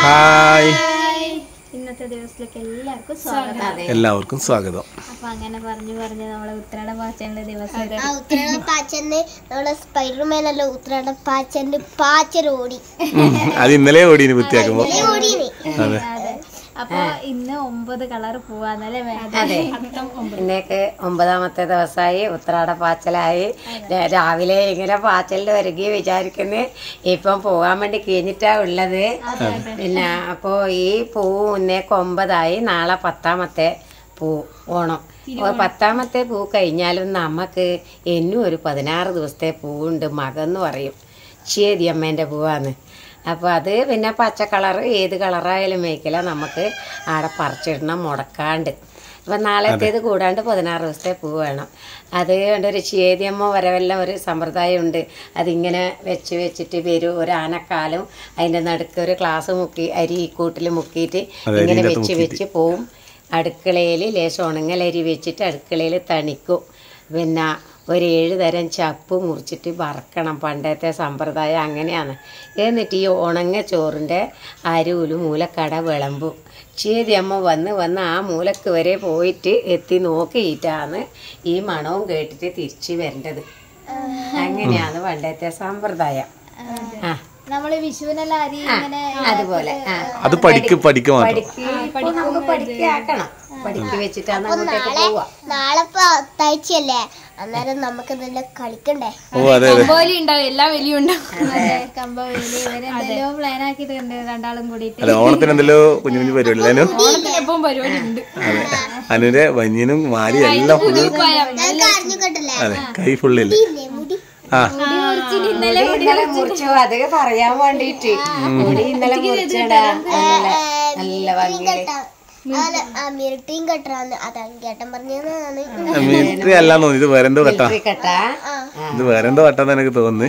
Hi ഇന്നത്തെ ദിവസത്തിലേക്ക് എല്ലാവർക്കും സ്വാഗതം എല്ലാവർക്കും സ്വാഗതം അപ്പൊ അങ്ങനെ പറഞ്ഞു പറഞ്ഞ് നമ്മളെ ഉത്രാട പാച്ചേണ്ട ദിവസം ആ ഉത്തരാട പാച്ചന്റെ നമ്മളെ സ്പൈഡർമാൻ അല്ല ഉത്തരാട പാച്ചന്റെ പാച്ചൽ ഓടി ഉം, അത് ഇന്നലെ ഓടിന് വൃത്തിയാക്കുമ്പോ ഓടിയിന് അതെ അതെ അപ്പൊ ഇന്ന് ഒമ്പത് കളർ പോവാന്നല്ലേ അതെ ഇന്നേക്ക് ഒമ്പതാമത്തെ ദിവസമായി ഉത്രാട പാച്ചലായി രാ- രാവിലെ ഇങ്ങനെ പാച്ചലിൽ വരികയും വിചാരിക്കുന്നു ഇപ്പം പോകാൻ വേണ്ടി കഴിഞ്ഞിട്ടാ ഉള്ളത് പിന്നെ അപ്പോ ഈ പൂ ഇന്നേക്ക് ഒമ്പതായി നാളെ പത്താമത്തെ പൂ ഓണം അപ്പൊ പത്താമത്തെ പൂ കഴിഞ്ഞാലും നമുക്ക് എന്നും ഒരു പതിനാറ് ദിവസത്തെ പൂവുണ്ട് മകന്ന് പറയും ചേതിയമ്മേൻ്റെ പൂവാന്ന് അപ്പോൾ അത് പിന്നെ പച്ച കളർ ഏത് കളറായാലും മേക്കില്ല നമുക്ക് ആടെ പറിച്ചിടണം മുടക്കാണ്ട് അപ്പം നാളത്തേത് കൂടാണ്ട് പതിനാറ് ദിവസത്തെ പൂ വേണം അത് കൊണ്ട് ഒരു ചേതിയമ്മ വരവെല്ലാം ഒരു സമ്പ്രദായമുണ്ട് അതിങ്ങനെ വെച്ച് വെച്ചിട്ട് വരും ഒരു ആനക്കാലും അതിൻ്റെ നടുക്ക് ഒരു ഗ്ലാസ് മുക്കി അരി കൂട്ടിൽ മുക്കിയിട്ട് അതെ, ഇങ്ങനെ അരിയിനകത്ത് വെച്ച് വെച്ച് പോവും അടുക്കളയിൽ ലേശം ഉണങ്ങലരി വെച്ചിട്ട് അടുക്കളയിൽ തണിക്കും പിന്നെ ഒരു ഏഴ് തരം ചപ്പ് മുറിച്ചിട്ട് വറക്കണം പണ്ടത്തെ സമ്പ്രദായം അങ്ങനെയാണ് എന്നിട്ട് ഈ ഉണങ്ങ ചോറിൻ്റെ അരൂല് മൂലക്കട വിളമ്പും ചേതിയമ്മ വന്ന് വന്ന് ആ മൂലക്ക് വരെ പോയിട്ട് എത്തി നോക്കിയിട്ടാണ് ഈ മണവും കേട്ടിട്ട് തിരിച്ചു വരേണ്ടത് അങ്ങനെയാണ് പണ്ടത്തെ സമ്പ്രദായം ആ നമ്മള് വിഷുവിനെല്ലാം അരി ഇങ്ങനെ അതുപോലെ ആ അത് പഠിക്ക് പഠിക്ക് മാത്രം പഠിക്ക് ഇപ്പൊ നമുക്ക് പഠിക്കാക്കണം പഠിക്ക് വെച്ചിട്ടാണ് അങ്ങോട്ടേക്ക് പോവാ നാളെ ഇപ്പൊ അത്താഴ്ചയല്ലേ അന്നേരം നമുക്ക് നല്ല കളിക്കണ്ടേ ഓ അതെ അതെ കമ്പ വേലി ഇവരെന്തെല്ലോ പ്ലാൻ ആക്കിയിട്ടുണ്ട് രണ്ടാളും കൂടിയിട്ട് അതെ ഓണത്തിന് എന്തെല്ലോ കുഞ്ഞു കുഞ്ഞു പരിപാടി അനു അതെ അനുവിന്റെ വന്യനും മാരി എല്ലാം ഫുള്ള് ഞങ്ങൾക്ക് അറിഞ്ഞു കേട്ടല്ലേ അതെ കൈ ഫുള്ളില്ല മുടി ആ മുടി ഇന്നലെ മുറിച്ചു അത് പറയാൻ വേണ്ടിട്ട് മുടി ഇന്നലെ മുറിച്ചടാ നല്ല നല്ല ഭംഗിയില് മിരട്ടിയും കെട്ടാന്ന് അത് അങ്കേട്ടൻ പറഞ്ഞതാണ് മിലിറ്ററി അല്ലാന്ന് തോന്നുന്നു ഇത് വേറെന്തോ കെട്ടാ കേട്ടാ ഇത് വേറെന്തോ കെട്ടാന്ന് എനിക്ക് തോന്നുന്നു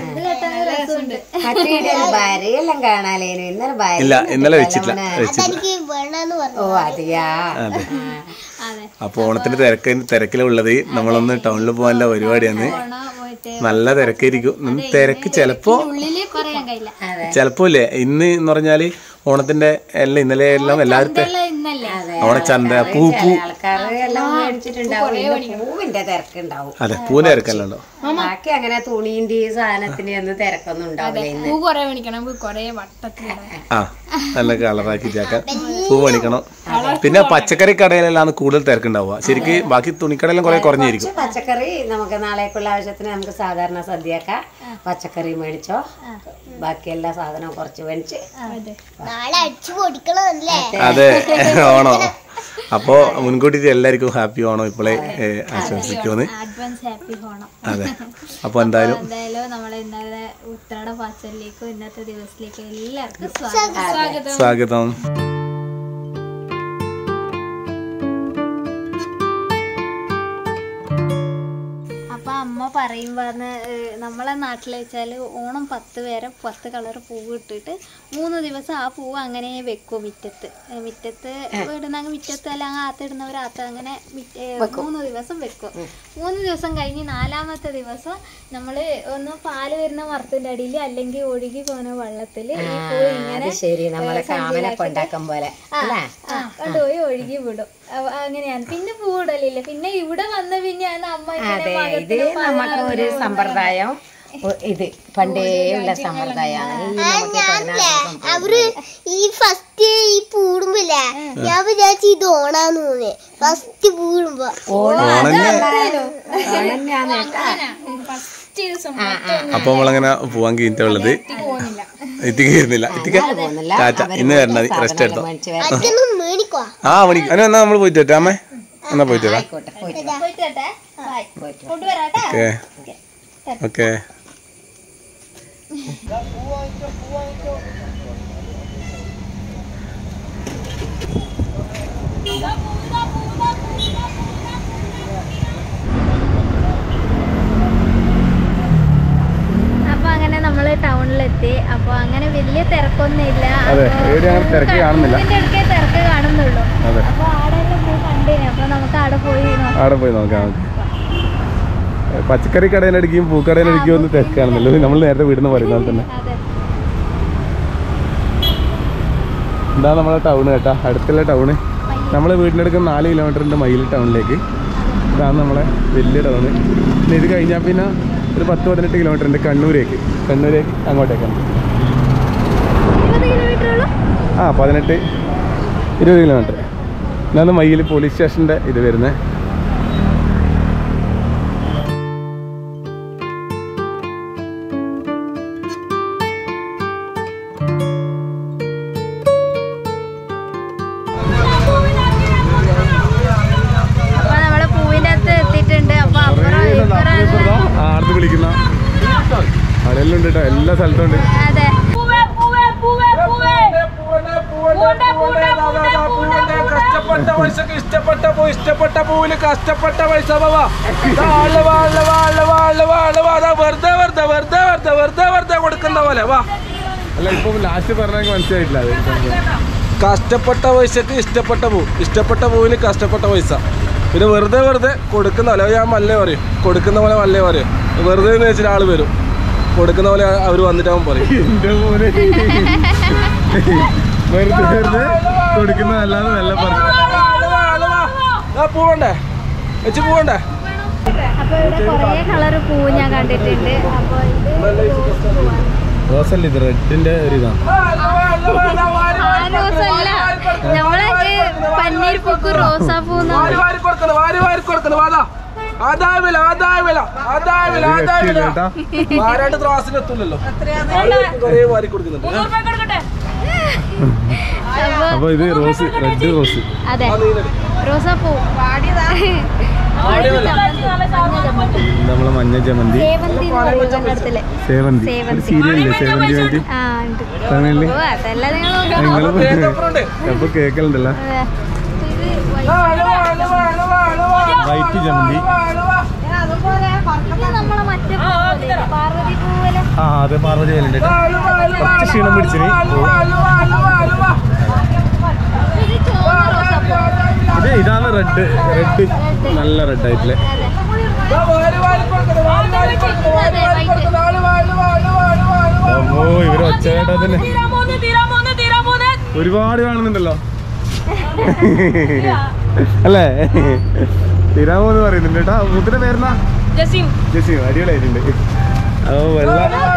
മറ്റേ വരയെല്ലാം കാണാലേനു ഇന്നലെ വര ഇല്ല ഇന്നലെ വെച്ചിട്ടില്ല വെച്ചിട്ടില്ല എനിക്ക് വേണമെന്ന് പറഞ്ഞു ഓ അതെയാ അതെ അപ്പൊ ഓണത്തിന്റെ തിരക്ക് തിരക്കിലുള്ളത് നമ്മളൊന്ന് ടൗണിൽ പോകാനുള്ള പരിപാടിയാണ് ഓണം പോയിട്ട് നല്ല തിരക്കായിരിക്കും ഉം, തിരക്ക് ചിലപ്പോ ഉള്ളില് പറയാൻ കഴിയില്ല ചിലപ്പോ ഇല്ലേ ഇന്ന് എന്ന് പറഞ്ഞാല് ഓണത്തിന്റെ എല്ലാം ഇന്നലെ എല്ലാം എല്ലാവരും തെ- ഇതെല്ലാം ഇന്നല്ലേ ഓണച്ചന്ത പൂ പൂ ആൾക്കാർ എല്ലാം മേടിച്ചിട്ടുണ്ടാവും ഇന്ന് പൂവിന്റെ തിരക്കുണ്ടാവും അതെ പൂവിന്റെ തിരക്കല്ലോ ബാക്കി അങ്ങനെ തുണീന്റെ സാധനത്തിന് ഒന്നും തിരക്കൊന്നും ഉണ്ടാവില്ല ഇന്ന് ആ നല്ല കളറാക്കി ചാക്കാൻ പൂ പണിക്കണം പിന്നെ പച്ചക്കറി കടയിലെല്ലാം കൂടുതൽ തിരക്കുണ്ടാവുക ശരിക്ക് ബാക്കി തുണിക്കടയിലും കുറെ കുറഞ്ഞിരിക്കും പച്ചക്കറി നമുക്ക് നാളേക്കുള്ള ആവശ്യത്തിന് നമുക്ക് സാധാരണ സദ്യയാക്കാം പച്ചക്കറി മേടിച്ചോ ബാക്കി എല്ലാ സാധനവും കുറച്ച് മേടിച്ച് നാളെ അടിച്ചു പൊടിക്കണമല്ലേ അതെ ഓണം അപ്പോ മുൻകൂട്ടി എല്ലാവർക്കും ഹാപ്പി ഓണം ഇപ്പോഴേ ആശംസിക്കുമെന്ന് അഡ്വാൻസ് ഹാപ്പി ഓണം അതെ അപ്പൊ എന്തായാലും എന്തായാലും നമ്മളെ ഇന്നലെ ഉത്രാട പാച്ചലിലേക്കും ഇന്നത്തെ ദിവസത്തിലേക്കും എല്ലാവർക്കും സ്വാഗതം സ്വാഗതം സ്വാഗതം അപ്പൊ അമ്മ പറയുമ്പോന്ന് നമ്മളെ നാട്ടിൽ വെച്ചാൽ ഓണം പത്ത് പേരെ പത്ത് കളർ പൂവ് ഇട്ടിട്ട് മൂന്ന് ദിവസം ആ പൂവ് അങ്ങനെ വെക്കും മുറ്റത്ത് ഏ, മുറ്റത്ത് ഇടുന്ന മുറ്റത്ത് അല്ലെങ്കിൽ ആത്തിടുന്നവർ ആത്ത് അങ്ങനെ മിറ്റ- ഏ, മൂന്ന് ദിവസം വെക്കും മൂന്ന് ദിവസം കഴിഞ്ഞ് നാലാമത്തെ ദിവസം നമ്മൾ ഒന്ന് പാല് വരുന്ന മരത്തിന്റെ അടിയിൽ അല്ലെങ്കിൽ ഒഴുകി പോകുന്ന വെള്ളത്തിൽ ഈ പൂ ഇങ്ങനെ അത് ശരി നമ്മളെ കാമനൊക്കെ ഉണ്ടാക്കും പോലെ അല്ലേ ആ കൊണ്ടുപോയി ഒഴുകി വിടും അവ- അങ്ങനെയാണ് പിന്നെ പൂവിടലില്ല പിന്നെ ഇവിടെ വന്ന പിന്നെയാണ് അമ്മ ഇങ്ങനെ അതെ ഇത് മകത്തിന് നമുക്ക് ഒരു സമ്പ്രദായം ഒ- ഇത് പണ്ടേ ഉള്ള സമ്പ്രദായമാണ് ഈ നമുക്ക് പതിനാറ് ദിവസം അവര് ഈ ഫസ്റ്റ് ഈ പൂടുമ്പില്ലേ ഞാൻ വിചാരിച്ചു ഇത് ഓണാന്ന് തോന്നി ഫസ്റ്റ് പൂടുമ്പോ അപ്പൊ നമ്മളങ്ങനെ പോവാൻ കഴിഞ്ഞിട്ടുള്ളത് എത്തിക്കുന്നില്ല എത്തിക്ക ടാറ്റ ഇന്ന് വരണത് റെസ്റ്റ് എടുത്തോ മേടിച്ച് വരാം. അച്ഛനും മേടിക്കോ ആ മണി അതിന് എന്നാ നമ്മൾ പോയിട്ട് വരാം അമ്മേ എന്നാ പോയിട്ട് വരാം ആയിക്കോട്ടെ, പോയിട്ട് വാ. പോയിട്ട് വരട്ടെ ബൈ പോയിട്ട് വാ. കൊണ്ടുവരാട്ടെ ഓക്കെ ഓക്കെ അപ്പൊ അങ്ങനെ നമ്മള് ടൗണിലെത്തി അപ്പൊ അങ്ങനെ വലിയ തിരക്കൊന്നും ഇല്ല അതെ എവിടെ അങ്ങനെ തിരക്ക് കാണുന്നില്ല പൂവിന്റെ അടുക്കേ തിരക്ക് കാണുന്നുള്ളൂ അതെ അപ്പൊ ആടെല്ലാം പൂ കണ്ടിന് അപ്പൊ നമുക്ക് അവിടെ പോയി നോക്കാം അവിടെ പോയി നോക്കാം നമുക്ക് പച്ചക്കറി കടയിലടിക്കും പൂക്കടയിലടിക്കും ഒന്നും തിരക്കാണെന്നല്ലോ നമ്മൾ നേരത്തെ വീടിന്ന് പറയുന്നത് പോലെ തന്നെ അതെ ഇതാ നമ്മളെ ടൗൺ കേട്ടാ അടുത്തുള്ള ടൗണ് നമ്മളെ വീടിൻ്റെ അടുത്ത് നാല് കിലോമീറ്ററിൻ്റെ മയിൽ ടൗണിലേക്ക് ഇതാണ് നമ്മളെ വലിയ ടൗണ് പിന്നെ ഇത് കഴിഞ്ഞാൽ പിന്നെ ഒരു പത്ത് പതിനെട്ട് കിലോമീറ്റർ ഉണ്ട് കണ്ണൂരേക്ക് കണ്ണൂരേക്ക് അങ്ങോട്ടേക്കാണ് ആ പതിനെട്ട് ഇരുപത് കിലോമീറ്റർ ഇതാണ് മയ്യിൽ പോലീസ് സ്റ്റേഷൻ്റെ ഇത് വരുന്നത് അപ്പൊ നമ്മള് പൂവിന്റെ അടുത്ത് എത്തിയിട്ടുണ്ട് അപ്പൊ അപ്പുറം ഇപ്പുറം ആർത്ത് വിളിക്കുന്ന അവിടെയെല്ലാം ഉണ്ട് കേട്ടോ എല്ലാ സ്ഥലത്തും ഉണ്ട് അതെ കഷ്ടപ്പെട്ട പൈസക്ക് ഇഷ്ടപ്പെട്ട പൂ ഇഷ്ടപ്പെട്ട പൂവിന് കഷ്ടപ്പെട്ട പൈസ വാ വാള് വാള് വാള് വാള് വാള് വാ ദാ വെറുതെ വെറുതെ വെറുതെ വെറുതെ വെറുതെ വെറുതെ കൊടുക്കുന്ന പോലെ വാ അല്ല ഇപ്പൊ ലാസ്റ്റ് പറഞ്ഞെങ്കിൽ മനസ്സിലായിട്ടില്ല അത് കഷ്ടപ്പെട്ട പൈസക്ക് ഇഷ്ടപ്പെട്ട പൂ ഇഷ്ടപ്പെട്ട പൂവിന് കഷ്ടപ്പെട്ട പൈസ പിന്നെ വെറുതെ വെറുതെ കൊടുക്കുന്ന പോലെ ഞാൻ മല്ലേ പറയും കൊടുക്കുന്ന പോലെ മല്ലേ പറയും വെറുതെ എന്ന് വെച്ചിട്ട് ആള് വരും കൊടുക്കുന്ന പോലെ അവർ വന്നിട്ട് അവൻ പറയും വെറുതെ വെറുതെ കൊടുക്കുന്നതല്ലാതെ നല്ല പൂവണ്ടേ വെച്ച് പൂവണ്ടേ അപ്പൊ ഇവിടെ കൊറേ കളറ് പൂവ് ഞാൻ കണ്ടിട്ടുണ്ട് അപ്പൊ ഇത് റോസല്ല ഇത് റെഡിന്റെ ഒരു ഇതാണ് ആ റോസല്ല നമ്മളെ പന്നീർ പൂക്ക് റോസാപ്പൂ വാരി വാരി കൊടുക്കുന്നു വാരി വാരി കൊടുക്കുന്നു വാതാ ആദായ വില ആദായ വില ആദായ വില ആദായ വില വാരാണ്ട് ത്രാസിന് എത്തില്ലല്ലോ കുറേ വാരി കൊടുക്കുന്നുണ്ട് അപ്പൊ ഇത് റോസ് റെഡ് റോസ് അതെ റോസാപ്പൂ നമ്മളെ മഞ്ഞ ജമന്തി സേവന്തി എന്ന് പറയും ഇവരുടെ അടുത്തില്ലേ സേവന്തി സേവന്തി. സീരിയലില്ലേ സേവന്തി വേണ്ടി ആ ഉണ്ട് തമിഴില് ഓ അതല്ല നിങ്ങൾ നോക്കണം നിങ്ങള് അപ്പൊ കേക്കലുണ്ടല്ലോ അതെ. ഇത് വൈറ്റ് ജമന്തി ഇത് നമ്മളെ മറ്റേ പൂവല്ലേ, പാർവതി പൂവല് ആ അതെ പാർവതി വേലുണ്ട് കുറച്ച് ക്ഷീണം പിടിച്ചിന് ഇത് ചുവന്ന റോസാപ്പൂ ഇത് ഇതാണ് റെഡ് റെഡ് നല്ല റെഡ് ആയിട്ടില്ലേ അതെ വൈറ്റ് ഓ ഇവര് ഒച്ചയായിട്ടാ തന്നെ ഒരുപാട് കാണുന്നുണ്ടല്ലോ അല്ലേ തിരാമോന്ന് പറയുന്നുണ്ട് കേട്ടാ മുത്തിന്റെ പേരെന്നാ ജസീം അടിപൊളിയായിട്ടുണ്ട് ഓ വെള്ള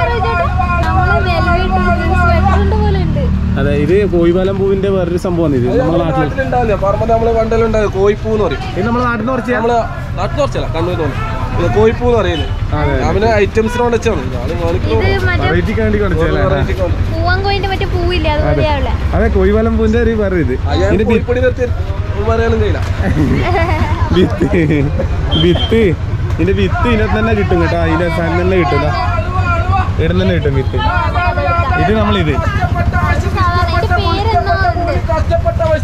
നമ്മള് വെൽവെറ്റ് സ്വെറ്ററിന്റെ പോലെ ഉണ്ട് അതെ ഇത് കോയിപാലം പൂവിന്റെ വേറൊരു സംഭവമാണ് ഇത് നമ്മുടെ നാട്ടിൽ പറമ്പ് നമ്മള് പണ്ടെല്ലാം കോയിപ്പൂ എന്ന് പറയും ഇത് നമ്മുടെ നാട്ടിൽ നിന്ന് കുറച്ച് നമ്മള് നാട്ടിൽ കുറച്ചല്ല കണ്ണൂർ ഇത് കോയിപ്പൂ എന്ന് പറയുന്നത് അതെ ഞാൻ പിന്നെ ഐറ്റംസിനോട് വെച്ചാണ് ഞാൻ കാണിക്കുന്നു ഇത് മറ്റേ വെറൈറ്റിക്ക് വേണ്ടി കാണിച്ചല്ലേ പൂവങ്കോയിന്റെ മറ്റേ പൂവില്ലേ അതുപോലെയാവില്ല അതെ കോയിപാലം പൂവിന്റെ ഒരു വേറെ ഇത് ഇതിന്റെ ബി- കോഴിപ്പൊടി നിർത്തി പറയാനും കഴിയില്ല വിത്ത് വിത്ത് ഇതിന്റെ വിത്ത് ഇതിനകത്ത് തന്നെ കിട്ടും കേട്ടോ അതിന്റെ സാധനം തന്നെ കിട്ടും ഇതാ. ഇവിടെ തന്നെ കിട്ടും വിത്ത് ഇത് നമ്മളിത് സാധാരണ എന്റെ പേരെന്നോ ഉണ്ട് കഷ്ടപ്പെട്ട പൈസ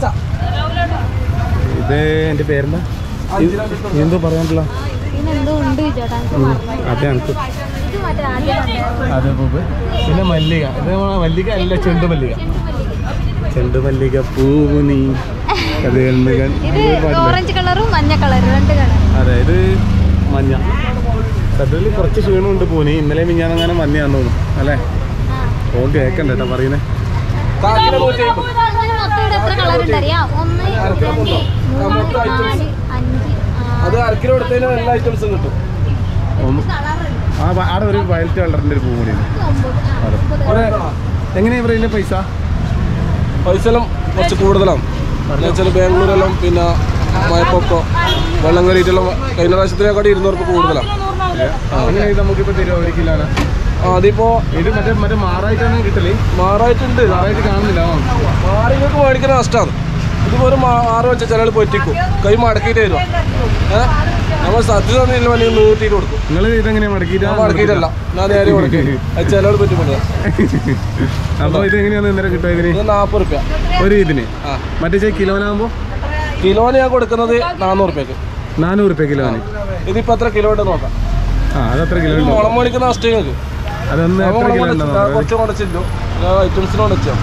ഇത് എന്റെ പേരെന്താ ഇത് എന്തോ പറയാനുള്ള പിന്നെ എന്തോ ഉണ്ട് ചേട്ടാ എനിക്ക് മറന്നു അതെ എനിക്ക് ഇത് മറ്റേ ആദ്യം കണ്ടത്. അതെ പൂവ് പിന്നെ മല്ലിക ഇത് നമ്മളെ മല്ലിക അല്ല ചെണ്ടുമല്ലിക ചെണ്ടുമല്ലിക പൂവ് നീ അത് കണ്ട് കണ്ട് ഇത് ഇത് പാടില്ലേ? ഓറഞ്ച് കളറും മഞ്ഞ കളറും രണ്ട് കളർ അതെ ഇത് മഞ്ഞ സത്യത്തിൽ കുറച്ച് ക്ഷീണമുണ്ട് പൂനി ഇന്നലെ മിഞ്ഞാന്നങ്ങനെ മഞ്ഞയാന്ന് തോന്നുന്നു അല്ലേ ഓൻ കേക്കണ്ട കേട്ടോ പറയുന്നേ കാക്കിലെ നൂറ്റി അമ്പത് മൊത്തം ഇവിടെ എത്ര കളർ ഉണ്ടറിയാ ഒന്ന് രണ്ട് മൂന്ന് നാല് അഞ്ച് അത് അരക്കിലോ എടുത്തതിന് എല്ലാ ഐറ്റംസും കിട്ടും ഒന്ന് ആ വ- ആടെ ഒരു വയലറ്റ് കളറിന്റെ ഒരു പൂ കൂടി ഉണ്ട് അതെ അവിടെ എങ്ങനെയാ ഇവരുടെ പൈസ പൈസ എല്ലാം കുറച്ച് കൂടുതലാണ് എന്നുവെച്ചാൽ ബാംഗ്ലൂരെല്ലാം പിന്നെ മയപ്പൊക്കോ വെള്ളം കയറിയിട്ടെല്ലാം കഴിഞ്ഞ പ്രാവശ്യത്തിനെക്കാട്ടി ഇരുന്നൂറ് രൂപ കൂടുതലാണ് അങ്ങനെ ഇത് നമുക്കിപ്പോ തരുമോ ഒരു കിലോന ആ, അതിപ്പോ ഇത് മറ്റേ മറ്റേ മാറായിട്ടാണ് കിട്ടല് മാറായിട്ടുണ്ട് മാറായിട്ട് കാണുന്നില്ല ആ. മാറിങ്ങൾക്ക് മേടിക്കുന്ന നഷ്ടമാണ് ഇതിപ്പോ ഒരു മാറ് വെച്ച ചില പൊറ്റിക്കും കൈ മടക്കിയിട്ട് തരും ഏഹ് നമ്മൾ സത്യം തന്നില്ല വലിയ നീട്ടിയിട്ട് കൊടുക്കും നിങ്ങൾ ഇതെങ്ങനെയാ മടക്കിയിട്ടാ ഞാൻ മടക്കിയിട്ടല്ല ഞാൻ നേരെ കൊടുക്കും അത് ചിലവർ പറ്റിപ്പോഴുക അപ്പൊ ഇത് എങ്ങനെയാണ് ഇന്നലെ കിട്ടുക ഇതിന് ഇത് നാൽപ്പത് റുപ്യ ഒരു ഇതിന് ആ മറ്റേ ചേ കിലോനാകുമ്പോ കിലോന് ഞാൻ കൊടുക്കുന്നത് നാനൂറ് റുപ്യക്ക് നാനൂറ് റുപ്യ കിലോന് ഇതിപ്പോ എത്ര കിലോ ഉണ്ട് നോക്കാം ആ അത് എത്ര കിലോ ഉണ്ട് മുളം മേടിക്കുന്ന നഷ്ടം നിങ്ങൾക്ക് അതൊന്ന് എത്ര കിലോ ഉണ്ടെന്നോ കുറച്ച് കൊടച്ചില്ലോ ഐറ്റംസിനോട് വെച്ചോ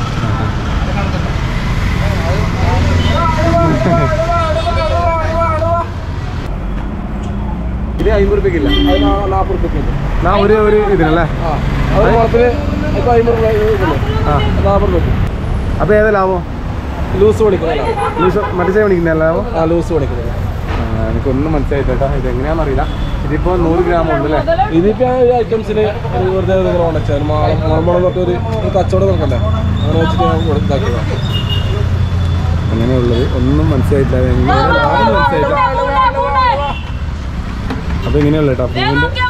ഇത് അമ്പത് റുപ്യക്കില്ല അത് നാ- നാപ്പത് റുപ്യക്ക് ഉണ്ട്. നാ ഒരു ഒരു ഇതിനല്ലേ ആ അത് കുളത്തിന് ഇപ്പൊ അമ്പത് രൂപ ഇതുള്ളൂ. ആ നാപ്പത് റുപ്യ അപ്പൊ ഏതാ ലാഭം ലൂസ് പഠിക്കുന്നതല്ല മറ്റേ ചായ മേടിക്കുന്നല്ലോ ആ ലൂസ് പഠിക്കുന്നത് എനിക്കൊന്നും മനസ്സിലായിട്ട് കേട്ടോ ഇത് എങ്ങനെയാണെന്ന് അറിയില്ല ഇതിപ്പോ നൂറ് ഗ്രാം ഉണ്ട് അല്ലേ ഇതിപ്പോ ഈ ഐറ്റംസിന് ഒരു വെറുതെ നിങ്ങൾ ഉണച്ചാൽ മാളമ്പളം തൊട്ട് ഒരു ഒരു കച്ചവടം നോക്കണ്ടേ അങ്ങനെ വെച്ചിട്ട് ഞാൻ കൊടുത്താക്കിയതാണ് അങ്ങനെയുള്ളത് ഒന്നും മനസ്സിലായിട്ടില്ല അത് എങ്ങനെയാണ് ആരും മനസ്സിലായില്ല അപ്പൊ ഇങ്ങനെയുള്ള കേട്ടോ പൂവിന്റെ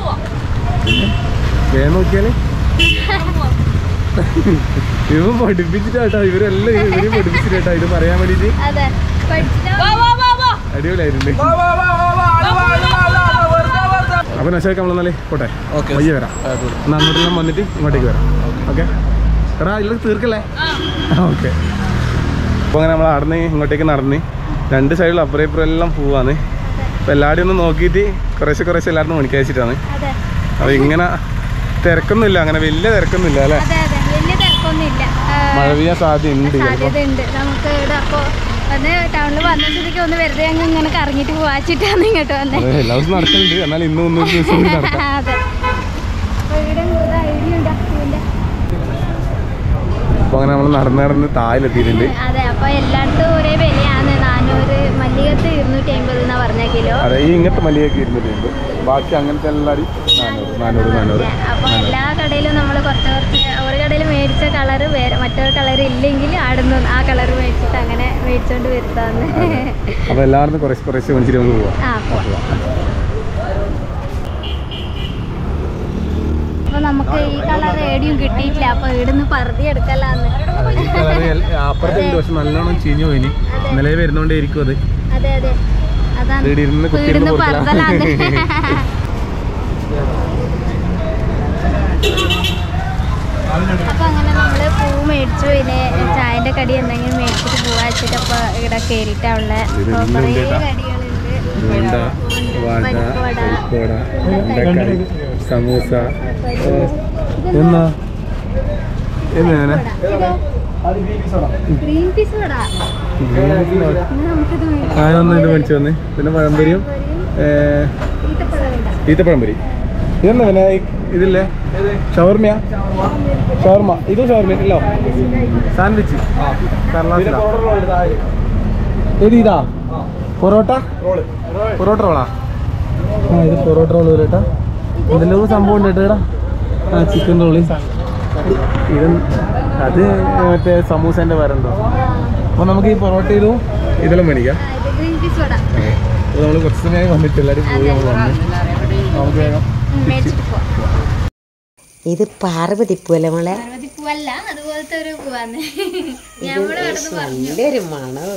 വേഗം നോക്കിയാല് ഇവൻ പഠിപ്പിച്ചിട്ടാട്ടോ ഇവരെല്ലാം ഇവര് പഠിപ്പിച്ചിട്ടാ ഇത് പറയാൻ വേണ്ടിട്ട് അതെ പഠിച്ചിട്ട് അടിപൊളിയായിട്ടുണ്ട് വാ, വാ, വാ, വാ, വാ, ആള് വാ, ആള് വാ, ആള് വാ, വെറുതെ, വെറുതെ. അപ്പൊ നശാക്ക് നമ്മളെന്നാലേ പോട്ടെ ഓക്കെ വയ്യ വരാം എന്നാ അങ്ങോട്ടെല്ലാം വന്നിട്ട് ഇങ്ങോട്ടേക്ക് വരാം ഓക്കെ എടാ ഇതിൽ തീർക്കല്ലേ ഓക്കെ അപ്പോൾ അങ്ങനെ നമ്മൾ നടന്ന് ഇങ്ങോട്ടേക്ക് നടന്ന് രണ്ട് സൈഡിലും അപ്പുറം ഇപ്പുറം എല്ലാം പോവാണ് അപ്പോൾ എല്ലാവരും ഒന്ന് നോക്കിയിട്ട് കുറേശ്ശെ കുറേശ്ശെ എല്ലാവരും മണിക്കയച്ചിട്ടാണ് അതെ അപ്പോൾ ഇങ്ങനെ തിരക്കൊന്നുമില്ല അങ്ങനെ വലിയ തിരക്കൊന്നുമില്ല അല്ലേ അതെ അതെ വലിയ തിരക്കൊന്നുമില്ല ആ, മഴ പെയ്യാൻ സാധ്യതയുണ്ട് ചിലപ്പോൾ സാധ്യത ഉണ്ട് നമുക്ക് ഇവിടെ അപ്പോൾ ഒന്ന് ടൗണിൽ വന്ന സ്ഥിതിക്ക് ഒന്ന് വെറുതെ അങ്ങ് ഇങ്ങനെ കറങ്ങിയിട്ട് പോവാച്ചിട്ടാണ് ഇങ്ങോട്ട് വന്നേ അതെ എല്ലാ ദിവസവും നടക്കുന്നുണ്ട് എന്നാൽ ഇന്നും ഒന്നും ഒരു ദിവസം കൂടി നടക്കാം അതെ അപ്പോൾ ഇവിടെ ഒരു ഐഡിയ ഉണ്ട് പൂവിൻ്റെ അപ്പോൾ അങ്ങനെ നമ്മൾ നടന്ന് നടന്ന് താഴിലെത്തിയിട്ടുണ്ട് അതെ അപ്പോൾ എല്ലായിടത്തും ഒരേ വിലയാണ് നാനൂറ് മല്ലികത്ത് ഇരുന്നൂറ്റി അമ്പത് എന്നാ പറഞ്ഞ കിലോ അതെ ഈ ഇങ്ങനത്തെ മല്ലിയൊക്കെ ഇരുന്നിട്ടുണ്ട് ബാക്കി അങ്ങനത്തെ എല്ലാവരും നാനൂറ് നാനൂറ് നാനൂറ് അപ്പോൾ എല്ലാ കടയിലും നമ്മൾ കുറച്ച് കുറച്ച് ഒരു കടയിൽ മേടിച്ച കളറ് വേറെ മറ്റൊരു കളർ ഇല്ലെങ്കിൽ ആടുന്നു ആ കളർ മേടിച്ചിട്ട് അങ്ങനെ മേടിച്ചോണ്ട് വരുത്താന്ന് അപ്പോൾ എല്ലാവരും കുറേശ്ശെ കുറേശ്ശെ മേടിച്ചിട്ട് നമുക്ക് പോവാം ആ പോവാം അപ്പൊ നമുക്ക് ഈ കളർ ഏടിയും കിട്ടിയിട്ടില്ല അപ്പൊ ഇവിടുന്ന് പറുതി എടുക്കലാന്ന് ഈ കളറ് എൽ- അപ്പുറത്തെ ഉണ്ട് പക്ഷെ നല്ലോണം ചീഞ്ഞു പോയിനി ഇന്നലെ വരുന്നോണ്ടേ ഇരിക്കും അത് അതെ അതെ അതാണ് ഇവിടെ ഇരുന്ന് കുത്തിയിരുന്ന് വീടിന്ന് പൊറുക്കലാ. പറുതലാന്ന് അപ്പൊ അങ്ങനെ നമ്മള് പൂ മേടിച്ചു പിന്നെ ചായന്റെ കടി എന്തെങ്കിലും മേടിച്ചിട്ട് പോവാ വെച്ചിട്ട് അപ്പൊ ഇവിടെ കേറിട്ടാ ഉള്ള ഇത് കുറേ ഇന്നുണ്ട് കേട്ടാ. കടികളുണ്ട് ബോണ്ട വാഴ പരിപ്പുവട. പരിപ്പുവട ഉണ്ടക്കറി സമൂസ എന്നാ എന്നാ ഗ്രീൻ പീസ് വട എന്നാ നമുക്കിത് മേടിക്കാം. ആയൊന്ന് ഇത് മേടിച്ചു വന്ന് പിന്നെ പഴംപൊരിയും ഏ, ഈത്തപ്പഴം വേണ്ട. ഈത്തപ്പഴംപൊരി ഇതെന്നാ പിന്നെ ഈ- ഇതില്ലേ ഷവർമയാ ഷവർമ ഇത് ഷവർമ ഇല്ലോ സാൻഡ്വിച്ച് ഇത് ഇതാ പൊറോട്ട പൊറോട്ട റോളാ ആ ഇത് പൊറോട്ട റോള് കേട്ടാ എന്തെല്ലോ സംഭവം ഉണ്ട് കേട്ടോ ആ ചിക്കൻ റോള് ഇത് അത് മറ്റേ സമൂസേൻ്റെ വേറെ ഉണ്ടോ അപ്പോൾ നമുക്ക് ഈ പൊറോട്ട ഇതും ഇതെല്ലാം മേടിക്കാം ആ, ഇത് ഗ്രീൻ പീസ് വട അപ്പോൾ നമ്മൾ കുറച്ച് സമയം വന്നിട്ട് എല്ലാവരും പോയി നമ്മൾ വന്ന് നമുക്ക് വേഗം ഉം, മേടിച്ചിട്ട് പോവാം ഇത് പാർവതി പൂവല്ലേ മോളെ പാർവതി പൂവല്ല അതുപോലത്തെ ഒരു പൂവാന്ന് ഞമ്മടെ അടുത്ത് പറഞ്ഞു നല്ലൊരു മണോ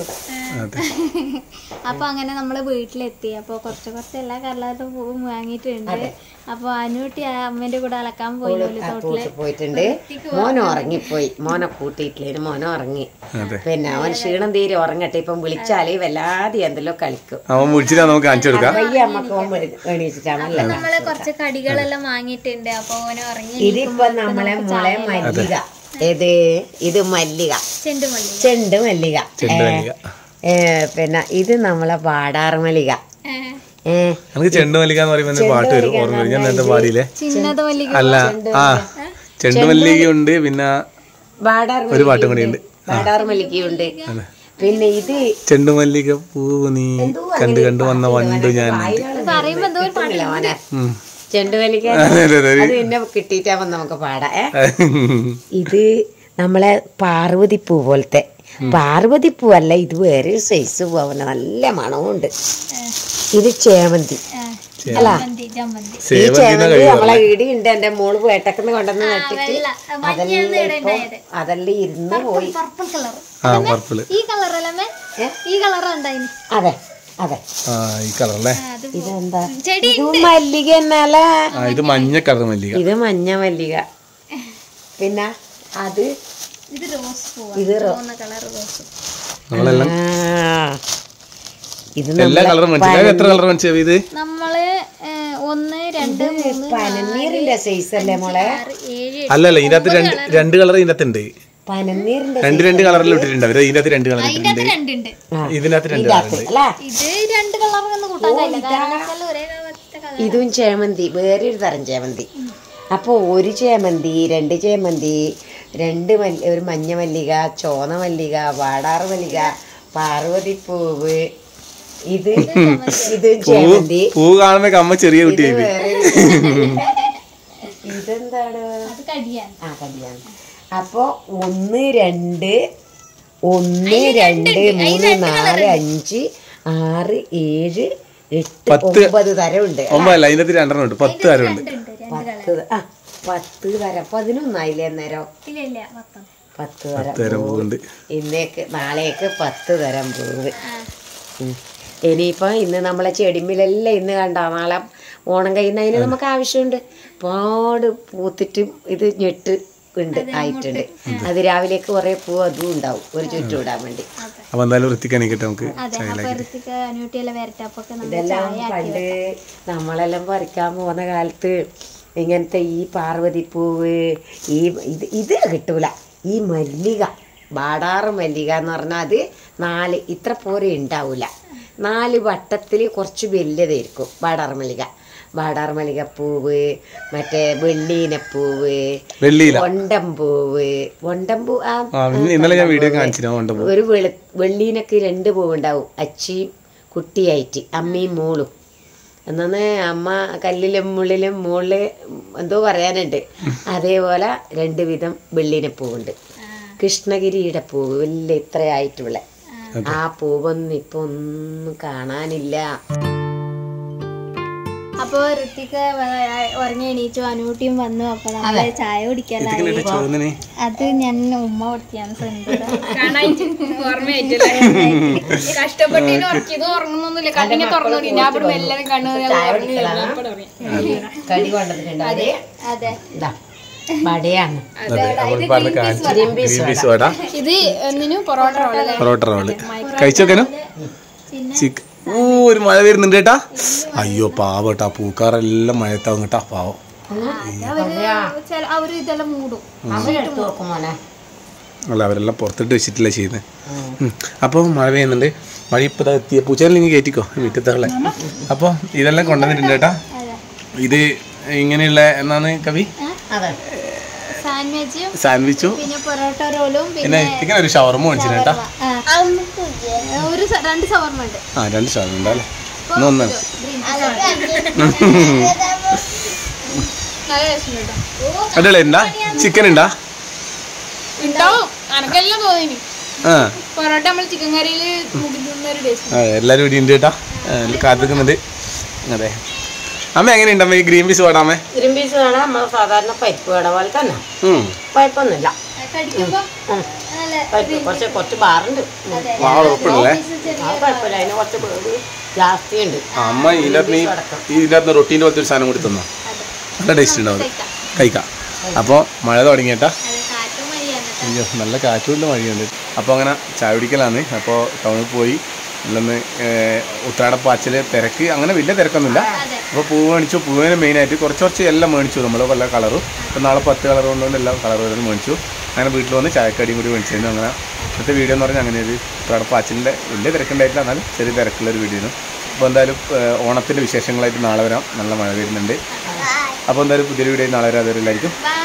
അപ്പൊ അങ്ങനെ നമ്മള് വീട്ടിലെത്തി അപ്പൊ കുറച്ച് കുറച്ച് എല്ലാ കളറിലും പൂവും വാങ്ങിയിട്ടുണ്ട് അപ്പൊ അനുട്ടി ആ അമ്മേന്റെ കൂടെ അലക്കാൻ പോയി തോട്ടില് കൂട്ടി പോയിട്ടുണ്ട് മോൻ ഉറങ്ങിപ്പോയി മോനെ കൂട്ടിയിട്ടില്ലേന് മോനെ ഉറങ്ങി പിന്നെ അവൻ ക്ഷീണം തീരെ ഉറങ്ങട്ടെ ഇപ്പം വിളിച്ചാലേ വല്ലാതെ എന്തെല്ലോ കളിക്കും അവൻ വിളിച്ചിട്ട് നമുക്ക് കാണിച്ചു കൊടുക്കാം പയ്യ അമ്മക്ക് ഓൻ എണീച്ചിട്ടാണല്ലേ നമ്മള് കുറച്ച് കടികളെല്ലാം വാങ്ങിയിട്ടുണ്ട് അപ്പൊ ഓനെ ഉറങ്ങി ഇതിപ്പോ നമ്മളെ മോളെ മല്ലിക ഏത് ഇത് മല്ലിക ചെണ്ടുമല്ലി ചെണ്ട് മല്ലിക ഏ, ഏ, പിന്നെ ഇത് നമ്മളെ പാടാറ് മല്ലിക ഏ നമുക്ക് ചെണ്ടുമല്ലിക എന്ന് പറയുമ്പോൾ പാട്ട് വരും ഓർമ്മ വരും ഞാൻ നേരത്തെ പാടിയില്ലേ ചിന്നത മല്ലി അല്ല ആ ചെണ്ടുമല്ലിക ഉണ്ട് പിന്നെ പാടാറ് ഒരു പാട്ടും കൂടി ഉണ്ട് പാടാറ് മല്ലികയുണ്ട് പിന്നെ ഇത് ചെണ്ടുമല്ലിക പൂവ് നീ കണ്ടു കണ്ടു വന്ന വണ്ടു ഞാൻ പറയുമ്പോ എന്തോ ഒരു പാട്ട് മോനെ ഉം. ചെണ്ടുമല്ലിക അതെ, അതെ, അതെ. അത് പിന്നെ കിട്ടിയിട്ടാവുമ്പോ നമുക്ക് പാടാം ഏ ഇത് നമ്മളെ പാർവതിപ്പൂ പോലത്തെ പാർവതിപ്പൂ അല്ല ഇത് വേറെ സൈസ് പൂവന നല്ല മണമുണ്ട് ഇത് ചേമന്തി അല്ല ജമന്തി ജമന്തി ഈ സേവന്തി ചേമന്തി നമ്മളെ ഇടിയുണ്ട് എന്റെ മോള് പേട്ടക്കുന്ന് കൊണ്ടുവന്ന് നട്ടിട്ട് വെള്ള അതെല്ലാം ഇപ്പൊ അതെല്ലാം ഇരുന്ന് പോയി പർപ്പിൾ കളർ ആ പർപ്പിള് ഈ കളർ അല്ലേ ഈ കളർ ഉണ്ടായിന് അതെ അതെ ആ ഈ കളർ അല്ലേ അത് ഇതെന്താ ചെടി ഇത് മല്ലിക എന്നല്ല ആ ഇത് മഞ്ഞ കളർ മല്ലിക ഇത് മഞ്ഞ മല്ലിക പിന്നെ അത് ഇത് റോസ് പൂവാ ഇത് റോ- ചുവന്ന കളർ റോസ് നമ്മളെല്ലാം ആ. ഇത് എല്ലാ കളറും മനസ്സിലായി എത്ര കളർ മനസ്സിലായി ഇത് നമ്മള് ഏഹ്, ഒന്ന് രണ്ട് മൂന്ന് പനനീറിന്റെ സൈസ് അല്ലേ മോളെ ആറ് ഏഴ് അല്ലല്ല ഇതിന്റെ അകത്ത് രണ്ട് രണ്ട് കളർ ഇതിന്റെ അകത്ത് ഉണ്ട് പനനീറിന്റെ രണ്ട് രണ്ട് കളറിൽ ഇട്ടിട്ടുണ്ട് അവര് ഇതിന്റെ അകത്ത് രണ്ട് കളർ ഇതിന്റെ ഇട്ടിട്ടുണ്ട് അകത്ത് രണ്ടുണ്ട് ഇതിന്റെ അകത്ത് രണ്ട് കളർ ഉണ്ട് അല്ലേ ഇത് രണ്ട് കളർ ഒന്നും കൂട്ടാൻ കഴിയില്ല കാരണം വെച്ചാൽ ഒരേ പോലത്തെ കളർ ഇതും ചേമന്തി വേറൊരു തരം ചേമന്തി അപ്പോൾ ഒരു ചേമന്തി രണ്ട് ചേമന്തി രണ്ട് മല്ലി ഒരു മഞ്ഞ മല്ലിക ചോന്ന മല്ലിക വാടാറ് മല്ലിക പാർവതിപ്പൂവ് ഇത് ഇത് പൂ ജമന്തി പൂ കാണുമ്പോ അമ്മ ചെറിയ ഇത് കുട്ടിയായി വേറെ ഇതെന്താണ് അത് കടിയാണ് ആ കല്യാണം അപ്പൊ ഒന്ന് രണ്ട് ഒന്ന് രണ്ട് മൂന്ന് നാല് അഞ്ച് ആറ് ഏഴ് എട്ട് പത്ത്. ഒമ്പത് തരമുണ്ട് ഒമ്പതല്ല അതിൻ്റെ അകത്ത് രണ്ടെണ്ണം ഉണ്ട് പത്ത് തരമുണ്ട് ഉണ്ട് രണ്ട് പത്ത് ത- ആ പത്ത് തരം പതിനൊന്നായില്ലേ അന്നേരം ഇല്ല ഇല്ല മൊത്തം പത്ത് തരം തരം പൂവ്. പൂവുണ്ട് ഇന്നേക്ക് നാളേക്ക് പത്ത് തരം പൂവ് ഉം. ഇനിയിപ്പോ ഇന്ന് നമ്മളെ ചെടിമ്മിലെല്ലാം ഇന്ന് കണ്ട നാളെ ഓണം കഴിയുന്നതിന് നമുക്ക് ആവശ്യമുണ്ട് പാട് പൂത്തിട്ട് ഇത് ഞെട്ട് ഉണ്ട് ആയിട്ടുണ്ട് അത് രാവിലേക്ക് കുറെ പൂ അതും ഉണ്ടാവും ഒരു ചുറ്റും ഇടാൻ വേണ്ടി അപ്പൊ എന്തായാലും വൃത്തിക്കാണിക്കട്ടെ നമുക്ക് അതെ അപ്പൊ ഋത്തിക്ക് അനുട്ടിയെല്ലാം വരട്ടെ അപ്പൊ നമ്മൾ ഇതെല്ലാം ചായ ആക്കി പണ്ട് നമ്മളെല്ലാം പറിക്കാൻ പോകുന്ന കാലത്ത് ഇങ്ങനത്തെ ഈ പാർവതിപ്പൂവ് ഈ ഇത് ഇത് കിട്ടൂല ഈ മല്ലിക ബാടാറ് മല്ലിക എന്ന് പറഞ്ഞാൽ അത് നാല് ഇത്ര പോരെ ഉണ്ടാവില്ല നാല് വട്ടത്തിൽ കുറച്ച് വലിയതായിരിക്കും ബാടാറ് മല്ലിക ബാടാറ് മല്ലികപ്പൂവ് മറ്റേ വെള്ളീനപ്പൂവ് വെള്ളിയില ഒണ്ടമ്പൂവ് ഒണ്ടമ്പൂ ആ ആ ഇന്ന് ഇന്നലെ ഞാൻ വീഡിയോ കാണിച്ചിരുന്നു കൊണ്ട് പൂ ഒരു വെളു വെള്ളീനൊക്കെ രണ്ട് പൂവുണ്ടാവും അച്ചിയും കുട്ടിയായിട്ട് അമ്മയും മോളും എന്നാന്ന് അമ്മ കല്ലിലും മുള്ളിലും മുകളില് എന്തോ പറയാനുണ്ട് അതേപോലെ രണ്ട് വിധം വെള്ളീന പൂവുണ്ട് കൃഷ്ണഗിരിയുടെ പൂവ് വലിയ ഇത്രയായിട്ടുള്ള ആ പൂവൊന്നും ഇപ്പൊ ഒന്നും കാണാനില്ല അപ്പൊ ഋത്തിക്ക് ഉറങ്ങി എണീച്ചു അനുട്ടിയും വന്നു അപ്പൊ നമ്മള് ചായ കുടിക്കലായി ചോദിനെ അത് ഞാൻ ഉമ്മ കൊടുത്തിയാണ് സെന്തൂര കഷ്ടപ്പെട്ടിന് ഉറക്കിയത് ഉറങ്ങുന്നൊന്നുമില്ല കണ്ണിങ്ങനെ തുറന്നു നോക്കി ഞാൻ അവിടെ മെല്ലെ കണ്ണു ചായ കുടിക്കലാണ് കടി കൊണ്ടിട്ടുണ്ട് അവര് അതെ ഇതാ വടയാണ് അവൾ പറഞ്ഞ കാണിച്ചു ഗ്രീൻ പീസ് വട ഇത് ഒന്നിനും പൊറോട്ട റോളല്ലേ പൊറോട്ട റോള് കഴിച്ചോക്കാനോ ചിക്കൻ ഓ ഒരു മഴ വരുന്നുണ്ട് കേട്ടാ അയ്യോ പാവം കേട്ടാ പൂക്കാറെല്ലാം മഴത്താവും കേട്ടാ പാവം ചില അവര് ഇതെല്ലാം മൂടും അവരെടുത്ത് നോക്കും മോനെ അല്ല അവരെല്ലാം പുറത്തിട്ട് വെച്ചിട്ടില്ല ചെയ്യുന്നത് അപ്പോൾ മഴ പെയ്യുന്നുണ്ട് മഴ ഇപ്പോൾ ദാ എത്തിയ പൂച്ചകളിൽ കയറ്റിക്കോ വീട്ടിലത്തെ അപ്പോൾ ഇതെല്ലാം കൊണ്ടുവന്നിട്ടുണ്ട് കേട്ടാ ഇത് ഇങ്ങനെയുള്ള എന്നാണ് കവി അതെ സാൻഡ്വിച്ചും സാൻഡ്വിച്ചും പിന്നെ പൊറോട്ട റോളും പിന്നെ പിന്നെ ഇങ്ങനെ ഒരു ഷവർമ മേടിച്ചിട്ട് കേട്ടാ ആ, ഒരു സ- രണ്ട് സവർമ്മ ഉണ്ട് ആ രണ്ട് ഷവർമ ഉണ്ടല്ലേ ഇന്ന് ഒന്നാണ് നല്ല രസം കേട്ടോ അടിപൊളി ഉണ്ടാ ചിക്കൻ ഉണ്ടാ ഉണ്ടാവും അനക്കെല്ലാം തോന്നി ആ പൊറോട്ട നമ്മൾ ചിക്കൻ കറിയിൽ മുക്കി തിന്ന ഒരു ടേസ്റ്റ് ആ, എല്ലാവരും ഇവിടെ ഉണ്ട് കേട്ടാ കാത്തിക്കുന്നുണ്ട് അതെ അമ്മ എങ്ങനെയുണ്ട് അമ്മ ഈ ഗ്രീൻ പീസ് പാടാമേ ഗ്രീൻ പീസ് വേണം നമ്മൾ സാധാരണ പരിപ്പ് വട പോലെ തന്നെ ഉം കുഴപ്പമൊന്നുമില്ല കടിക്കുമ്പോ ഉം. നല്ല പരിപ്പ് കുറച്ച് കുറച്ച് ബാറുണ്ട് വാ ഉറപ്പുണ്ടല്ലേ അത് കുഴപ്പമില്ല അതിന് കുറച്ച് പേര് ജാസ്തി ഉണ്ട് ആ, അമ്മ ഇതിൻ്റെ അകത്ത് നീ ഇതിൻ്റെ അകത്ത് റൊട്ടീൻ്റെ പോലത്തെ ഒരു സാധനം കൂടി തന്നോ നല്ല ടേസ്റ്റ് ഉണ്ടാവും അത്. കഴിക്കാം അപ്പോൾ മഴ തുടങ്ങിയേട്ടാ അത് കാറ്റും മതിയാണ് അയ്യോ നല്ല കാറ്റുകൊണ്ട് മഴയുണ്ട് അപ്പോൾ അങ്ങനെ ചായ കുടിക്കലാണ് അപ്പോൾ ടൗണിൽ പോയി നല്ലൊന്ന് ഉത്രാടപ്പാച്ചിൽ തിരക്ക് അങ്ങനെ വലിയ തിരക്കൊന്നുമില്ല അപ്പോൾ പൂവ് മേടിച്ചു പൂവിന് മെയിനായിട്ട് കുറച്ച് കുറച്ച് എല്ലാം മേടിച്ചു നമ്മൾ പല കളറും അപ്പോൾ നാളെ പത്ത് കളർ കൊണ്ടുകൊണ്ട് എല്ലാ കളർ വരുന്നത് മേടിച്ചു അങ്ങനെ വീട്ടിൽ വന്ന് ചായക്കടിയും കൂടി മേടിച്ചിരുന്നു അങ്ങനെ ഇന്നത്തെ വീഡിയോ എന്ന് പറഞ്ഞാൽ അങ്ങനെ ഒരു ഉത്രാടപ്പാച്ചിലിൻ്റെ വലിയ തിരക്കുണ്ടായിട്ടില്ല എന്നാലും ചെറിയ തിരക്കുള്ള ഒരു വീഡിയോ അപ്പോൾ എന്തായാലും ഏഹ്, ഓണത്തിൻ്റെ വിശേഷങ്ങളായിട്ട് നാളെ വരാം നല്ല മഴ വരുന്നുണ്ട് അപ്പോൾ എന്തായാലും പുതിയൊരു വീഡിയോ നാളെ വരാം അതുവരെ എല്ലാവർക്കും ബൈ